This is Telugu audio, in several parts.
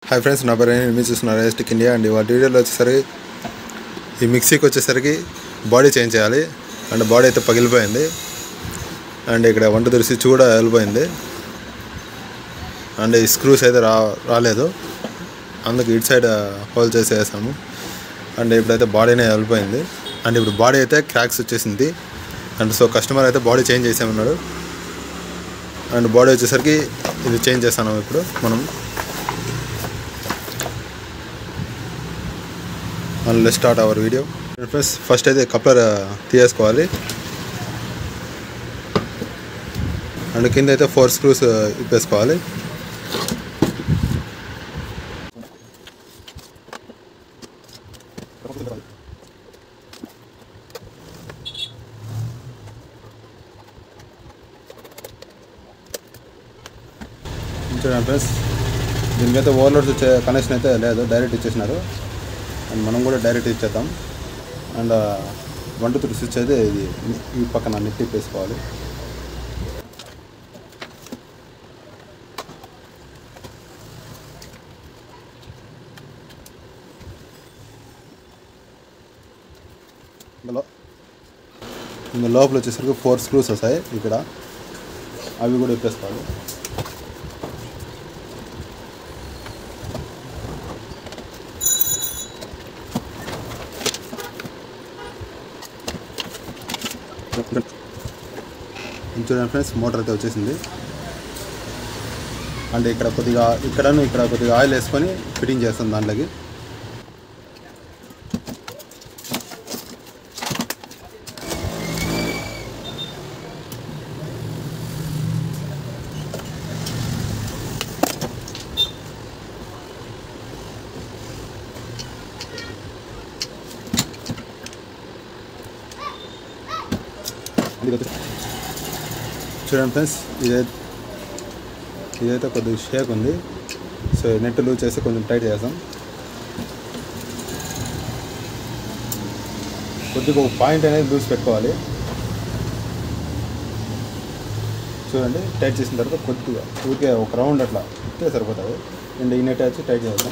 హాయ్ ఫ్రెండ్స్ నా పేరు నేను మీరు చూస్తున్నారు ఎస్టిక్ ఇండియా అండ్ వాటి వీడియోలో వచ్చేసరికి ఈ మిక్సీకి వచ్చేసరికి బాడీ చేంజ్ చేయాలి అండ్ బాడీ అయితే పగిలిపోయింది అండ్ ఇక్కడ వంట దొరి స్విచ్ కూడా వెళ్ళిపోయింది అండ్ ఈ స్క్రూస్ అయితే రా రాలేదు అందుకు ఇటు సైడ్ హోల్ చేసి వేసాము అండ్ ఇప్పుడైతే బాడీనే వెళ్ళిపోయింది అండ్ ఇప్పుడు బాడీ అయితే క్రాక్స్ వచ్చేసింది అండ్ సో కస్టమర్ అయితే బాడీ చేంజ్ చేసామన్నాడు అండ్ బాడీ వచ్చేసరికి ఇది చేంజ్ చేస్తాను ఇప్పుడు మనం and start our video friends first అయితే కప్లర్ తీసేసుకోవాలి అండ్ కింద అయితే ఫోర్ స్క్రూస్ ఇప్పేసుకోవాలి చూడండి ఫ్రెండ్స్ దీనికైతే ఓవర్లోడ్స్ వచ్చే కనెక్షన్ అయితే లేదు డైరెక్ట్ ఇచ్చేసినారు అండ్ మనం కూడా డైరెక్ట్ ఇచ్చేద్దాం and one two three switch అయితే ఇది ఈ పక్కన నెట్ ఇప్పేసుకోవాలి ఇందులో ఇందులో లోపల వచ్చేసరికి ఫోర్ స్క్రూస్ వస్తాయి ఇక్కడ అవి కూడా ఇప్పేసుకోవాలి చూడండి ఫ్రెండ్స్ మోటార్ అయితే వచ్చేసింది అంటే ఇక్కడ కొద్దిగా ఇక్కడను ఇక్కడ కొద్దిగా ఆయిల్ వేసుకొని ఫిట్టింగ్ చేస్తాం దాంట్లోకి చూడండి ఫ్రెండ్స్ ఇదే ఇదైతే కొద్దిగా షేక్ ఉంది సో నెట్ లూజ్ చేసి కొంచెం టైట్ చేస్తాం కొద్దిగా ఒక పాయింట్ అనేది లూజ్ పెట్టుకోవాలి చూడండి టైట్ చేసిన తర్వాత కొద్దిగా ఊరికే ఒక రౌండ్ అట్లా ఇస్తే సరిపోతుంది అండ్ ఈ నెట్ వచ్చి టైట్ చేస్తాం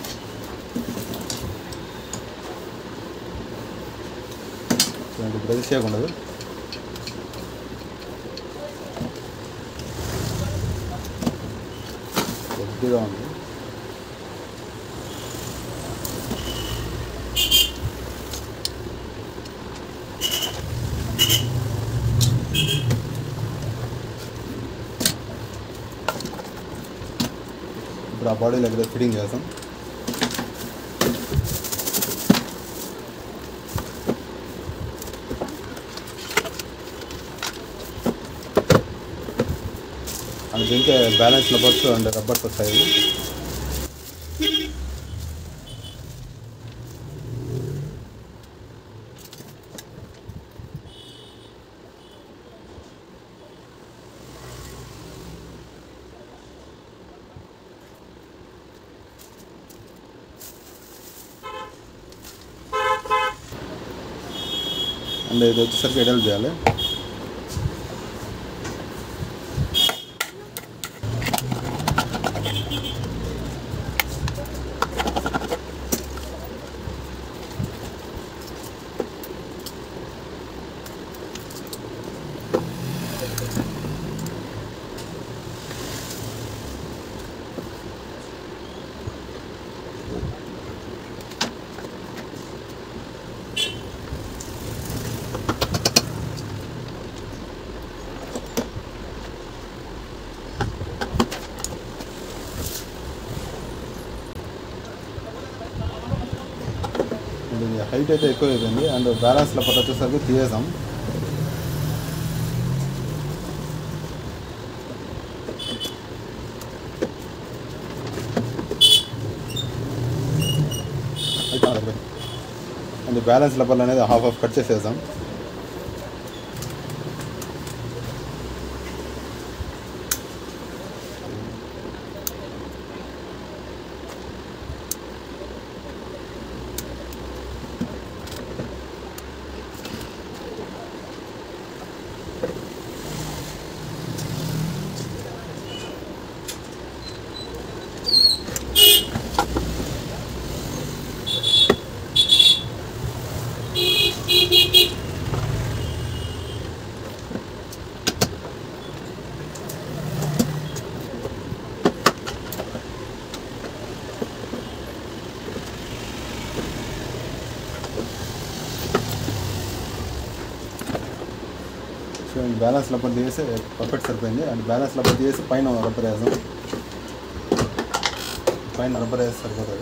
చూడండి ఇప్పుడు షేక్ ఉండదు కొద్దిగా ఉంది ఇప్పుడు ఆ బాడీలో ఎక్కడ ఫిట్టింగ్ చేస్తాం అండ్ దీనికి బ్యాలెన్స్ రబ్బర్స్ అండ్ రబ్బర్స్ వస్తాయి అండ్ ఇది వచ్చేసరికి ఎడల్ చేయాలి అండ్ ఇది హైట్ అయితే ఎక్కువ అయిపోయింది అండ్ బ్యాలెన్స్లో పట్టు వచ్చేసరికి తీసేసాం అండ్ బ్యాలెన్స్ లెవెల్ అనేది హాఫ్ ఆఫ్ కట్ చేసేసాం సో బ్యాలెన్స్ రబ్బర్ తీసి పర్ఫెక్ట్ సరిపోయింది అండ్ బ్యాలెన్స్ రబ్బర్ తీసి పైన రబ్బర్ వేసాం పైన రబ్బర్ వేసి సరిపోతుంది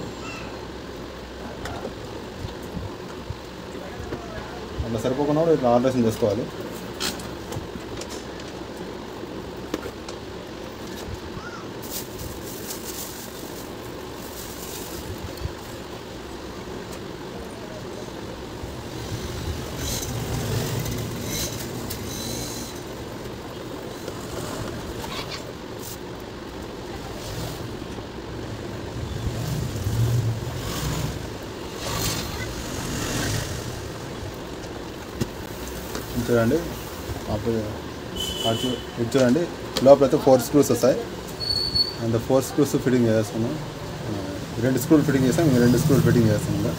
అట్లా సరిపోకుండా కూడా ఇట్లా ఆల్ట్రేషన్ చేసుకోవాలి ఇది చూడండి అప్పుడు అటు చూ- ఇది చూడండి లోపల అయితే ఫోర్ స్క్రూస్ వస్తాయి అండ్ ఫోర్ స్క్రూస్ ఫిట్టింగ్ చేస్తాము ఆ, రెండు స్క్రూలు ఫిట్టింగ్ చేస్తాం ఇంకా రెండు స్క్రూలు ఫిట్టింగ్ చేస్తాం ఇంకా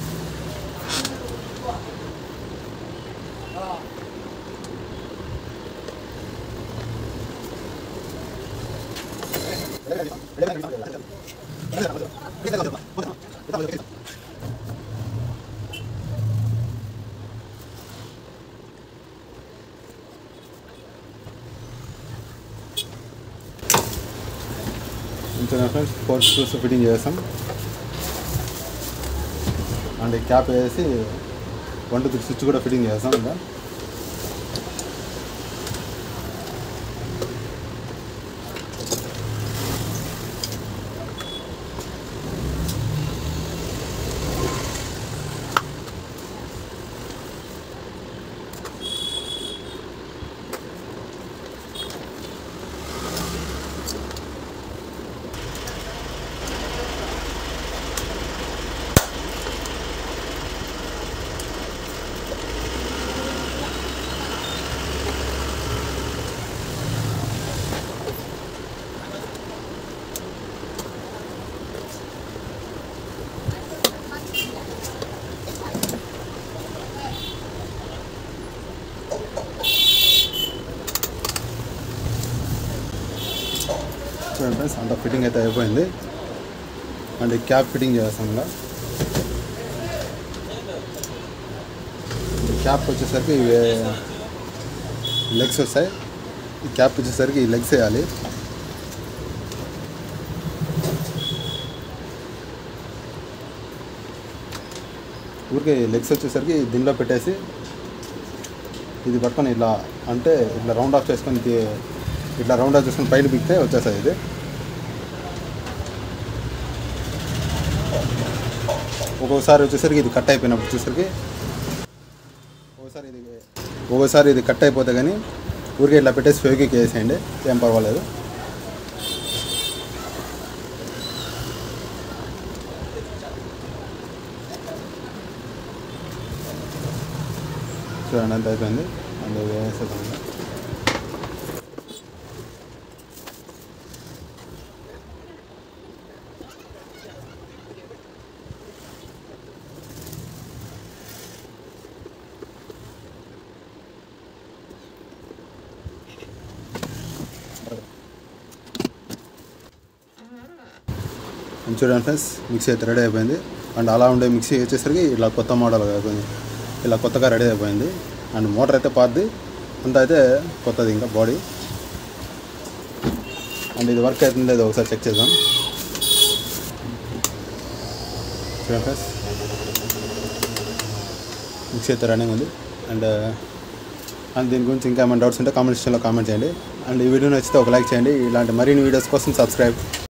ఇంచున ఫ్రెండ్స్ ఫోర్ స్క్రూస్ ఫిట్టింగ్ చేస్తాం అండ్ ఈ క్యాప్ వేసి వన్ టూ త్రీ స్విచ్ కూడా ఫిట్టింగ్ చేస్తాం ఇంకా చూడండి ఫ్రెండ్స్ అంత ఫిట్టింగ్ అయితే అయిపోయింది అండ్ ఈ క్యాప్ ఫిట్టింగ్ చేస్తాం ఇంకా ఈ క్యాప్ వచ్చేసరికి ఇవి లెగ్స్ వస్తాయి ఈ క్యాప్ వచ్చేసరికి ఈ లెగ్స్ వేయాలి ఊరికే లెగ్స్ వచ్చేసరికి దీనిలో పెట్టేసి ఇది పట్టుకొని ఇలా అంటే ఇట్లా రౌండ్ ఆఫ్ చేసుకొని తీ- ఇట్లా రౌండ్ ఆఫ్ చేసుకొని పైన బిక్తే వచ్చేస్తుంది ఇది ఒక్కొక్కసారి వచ్చేసరికి ఇది కట్ అయిపోయినప్పుడు వచ్చేసరికి ఒకసారి ఇది ఒక్కోసారి ఇది కట్ అయిపోతే కానీ ఊరికే ఇట్లా పెట్టేసి ఫెవికిక్ వేసేయండి ఏం పర్వాలేదు చూడండి అంత అయిపోయింది అండ్ వేసేద్దాం ఇంకా. అండ్ చూడండి ఫ్రెండ్స్ మిక్సీ అయితే రెడీ అయిపోయింది అండ్ అలా ఉండే మిక్సీ వచ్చేసరికి ఇలా కొత్త మోడల్ అయిపోయింది ఇలా కొత్తగా రెడీ అయిపోయింది అండ్ మోటార్ అయితే పాతది అంత అయితే కొత్తది ఇంకా బాడీ అండ్ ఇది వర్క్ అవుతుంది లేదో ఒకసారి చెక్ చేద్దాం చూడండి ఫ్రెండ్స్ మిక్సీ అయితే రన్నింగ్ ఉంది అండ్ అండ్ దీని గురించి ఇంకా ఏమైనా డౌట్స్ ఉంటే కామెంట్ సెక్షన్లో కామెంట్ చేయండి అండ్ ఈ వీడియో నచ్చితే ఒక లైక్ చేయండి ఇలాంటి మరిన్ని వీడియోస్ కోసం సబ్స్క్రైబ్